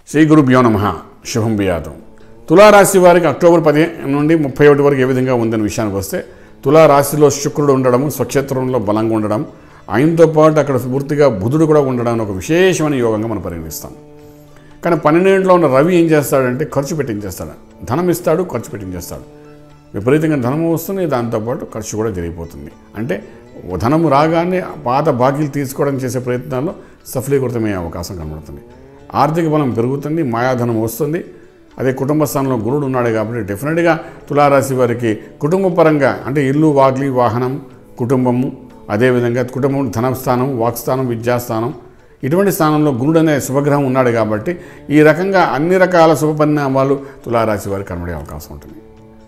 శ్రీ గురుభ్యో నమ శుభం బియాతం తులారాశి వారికి అక్టోబర్ పదిహేను నుండి ముప్పై ఒకటి వరకు ఏ విధంగా ఉందనే విషయానికి వస్తే తులారాశిలో శుక్రుడు ఉండడం స్వక్షేత్రంలో బలంగా ఉండడం ఆయనతో పాటు అక్కడ పూర్తిగా బుధుడు కూడా ఉండడం ఒక విశేషమైన యోగంగా మనం పరిగణిస్తాం కానీ పన్నెండేంట్లో ఉన్న రవి ఏం చేస్తాడంటే ఖర్చు పెట్టించేస్తాడు ధనం ఇస్తాడు ఖర్చు పెట్టించేస్తాడు విపరీతంగా ధనము వస్తుంది దాంతోపాటు ఖర్చు కూడా జరిగిపోతుంది అంటే ధనము రాగానే పాత బాకీలు తీసుకోవడం చేసే ప్రయత్నాల్లో సఫలీకృతమయ్యే అవకాశం కనబడుతుంది ఆర్థిక బలం పెరుగుతుంది మాయాధనం వస్తుంది అదే కుటుంబ స్థానంలో గురుడు ఉన్నాడు కాబట్టి డెఫినెట్గా తులారాశి వారికి కుటుంబ పరంగా అంటే ఇల్లు వాకిలి వాహనం కుటుంబము అదేవిధంగా కుటుంబం ధనస్థానం వాక్స్థానం విద్యాస్థానం ఇటువంటి స్థానంలో గురుడు అనే శుభగ్రహం ఉన్నాడు కాబట్టి ఈ రకంగా అన్ని రకాల శుభ పరిణామాలు తులారాశి వారికి కనబడే అవకాశం ఉంటుంది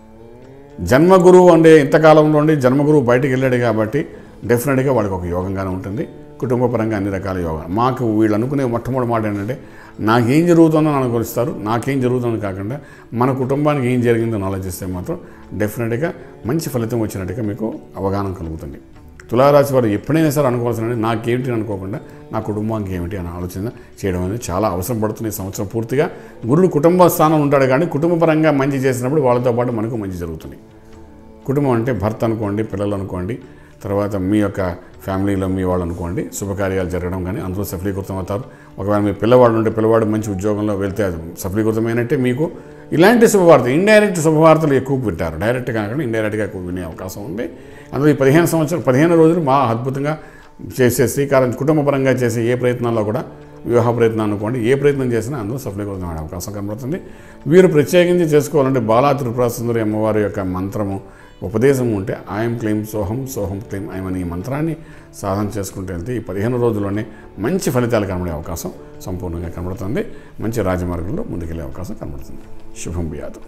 జన్మగురువు అంటే ఇంతకాలంలో ఉండి జన్మగురువు బయటికి వెళ్ళాడు కాబట్టి డెఫినెట్గా వాళ్ళకి ఒక యోగంగానే ఉంటుంది కుటుంబ పరంగా అన్ని రకాల యోగం మాకు వీళ్ళు అనుకునే మొట్టమొదటి మాట ఏంటంటే నాకేం జరుగుతుందో అనుకరిస్తారు నాకేం జరుగుతుందో కాకుండా మన కుటుంబానికి ఏం జరిగిందో ఆలోచిస్తే మాత్రం డెఫినెట్గా మంచి ఫలితం వచ్చినట్టుగా మీకు అవగాహన కలుగుతుంది తులారాశి వారు ఎప్పుడైనా సరే అనుకోవాల్సిన నాకేమిటి అనుకోకుండా నా కుటుంబానికి ఏమిటి అని ఆలోచన చేయడం అనేది చాలా అవసరం పడుతుంది ఈ సంవత్సరం పూర్తిగా గురుడు కుటుంబ స్థానం ఉంటాడు కానీ కుటుంబపరంగా మంచి చేసినప్పుడు వాళ్ళతో పాటు మనకు మంచి జరుగుతుంది కుటుంబం అంటే భర్త అనుకోండి పిల్లలు అనుకోండి తర్వాత మీ యొక్క ఫ్యామిలీలో మీ వాళ్ళు అనుకోండి శుభకార్యాలు జరగడం కానీ అందులో సఫలీకృతం అవుతారు ఒకవేళ మీ పిల్లవాడు ఉంటే పిల్లవాడు మంచి ఉద్యోగంలో వెళ్తే అది సఫలీకృతమైనట్టే మీకు ఇలాంటి శుభవార్త ఇండైరెక్ట్ శుభవార్తలు ఎక్కువ వింటారు డైరెక్ట్ కాకుండా ఇండైరెక్ట్గా ఎక్కువ వినే అవకాశం ఉంది అందులో ఈ పదిహేను సంవత్సరాలు పదిహేను రోజులు మా అద్భుతంగా చేసే శ్రీకారం కుటుంబపరంగా చేసే ఏ ప్రయత్నాల్లో కూడా వివాహ ప్రయత్నం అనుకోండి ఏ ప్రయత్నం చేసినా అందులో సఫలీకృతమైన అవకాశం కనబడుతుంది వీరు ప్రత్యేకించి చేసుకోవాలంటే బాలా త్రిపుర సుందరి అమ్మవారి యొక్క మంత్రము ఉపదేశం ఉంటే ఆయం క్లీం సోహం సోహం క్లీం ఐం అనే ఈ మంత్రాన్ని సాధన చేసుకుంటే వెళ్తే ఈ పదిహేను రోజుల్లోనే మంచి ఫలితాలు కనబడే అవకాశం సంపూర్ణంగా కనబడుతుంది మంచి రాజమార్గంలో ముందుకెళ్లే అవకాశం కనబడుతుంది శుభం బియాతం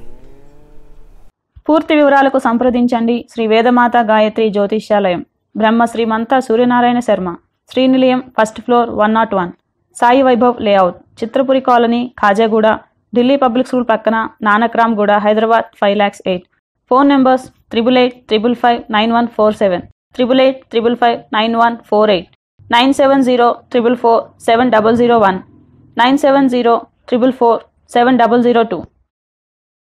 పూర్తి వివరాలకు సంప్రదించండి Shri Vedamata Gayatri Jyotishyalayam Brahma Srimantha Suryanarayana Sharma Srinilayam first floor one nought one Sai Vaibhav layout Chitrapuri colony Khajaguda Delhi public school పక్కన Nanakramguda Hyderabad five lakhs eight phone numbers triple eight triple five nine one four seven triple eight triple five nine one four eight nine seven zero triple four seven double zero one nine seven zero triple four seven double zero two